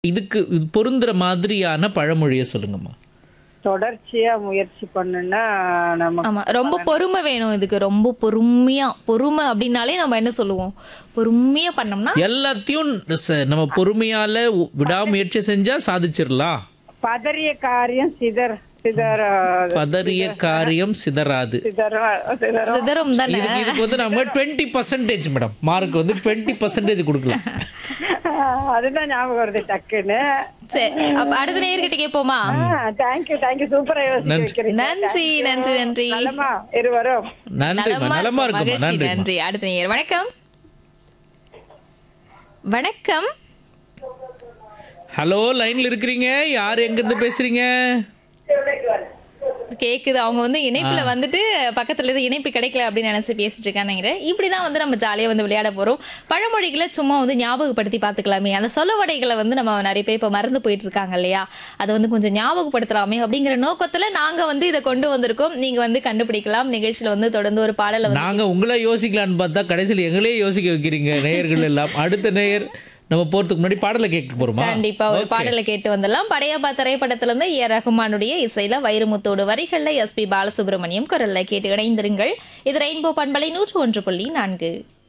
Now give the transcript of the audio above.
இதுக்கு இது பொருந்துற மாதிரியான பழமொழியை சொல்லுங்கம்மா தொடர்ச்சியா முயற்சி பண்ணுனா நமக்கு ஆமா ரொம்ப பொறுமை வேணும் இதுக்கு ரொம்ப பொறுமையா பொறுமை அப்படின்னாலே நம்ம என்ன சொல்லுவோம் பொறுமையா பண்ணோம்னா எல்லாத்தையும் ச- நம்ம பொறுமையால உ- விடாமுயற்சி செஞ்சா சாதிச்சிடலாம் பதறிய காரியம் சிதற சிதற பதறிய காரியம் சிதறாது சிதற சிதற சிதறும் தானே இதுக்கு இதுக்கு வந்து நம்ம டுவெண்ட்டி பர்சன்டேஜ் மேடம் மார்க் வந்து டுவெண்ட்டி பர்சன்டேஜ் கொடுக்கலாம் அதுதான் ஞாபகம் வருது டக்குன்னு சரி அப்ப அடுத்த நேர்கிட்ட கேட்போமா தேங்க்யூ தேங்க்யூ சூப்பரா யோசிக்க நன்றி. வைக்கிறீங்க நன்றி நன்றி நன்றி நலமா இருவரும் நன்றிம்மா நலமா இருக்குமா மகிழ்ச்சி நன்றி நன்றி அடுத்த நேயர் வணக்கம் வணக்கம் ஹலோ லைன்ல இருக்கிறீங்க யார் எங்க இருந்து பேசுறீங்க கேக்குது அவங்க வந்து இணைப்புல வந்துட்டு பக்கத்துல இருந்து இணைப்பு கிடைக்கல அப்படின்னு நினைச்சு பேசிட்டு இருக்கான்னு நினைக்கிறேன் இப்படிதான் வந்து நம்ம ஜாலியா வந்து விளையாட போறோம் பழமொழிகளை சும்மா வந்து ஞாபகப்படுத்தி பார்த்துக்கலாமே அந்த சொலவடைகளை வந்து நம்ம நிறைய பேர் இப்ப மறந்து போயிட்டு இருக்காங்க இல்லையா அதை வந்து கொஞ்சம் ஞாபகப்படுத்தலாமே அப்படிங்கிற நோக்கத்துல நாங்க வந்து இதை கொண்டு வந்திருக்கோம் நீங்க வந்து கண்டுபிடிக்கலாம் நிகழ்ச்சியில வந்து தொடர்ந்து ஒரு பாடலை வந்து நாங்க உங்களை யோசிக்கலான்னு பார்த்தா கடைசியில் எங்களே யோசிக்க வைக்கிறீங்க நேயர்கள் எல்லாம் அடுத்த நேயர் நம்ம போறதுக்கு முன்னாடி பாடலை கேட்க போறோமா கண்டிப்பா ஒரு Okay. பாடலை கேட்டு வந்துடலாம் படையப்பா திரைப்படத்துல இருந்து ஏ ரகுமானுடைய இசையில வைரமுத்தோடு வரிகள்ல எஸ் பி பாலசுப்ரமணியம் குரல்ல கேட்டு இணைந்திருங்கள் இது ரெயின்போ பண்பலை நூற்று ஒன்று புள்ளி நான்கு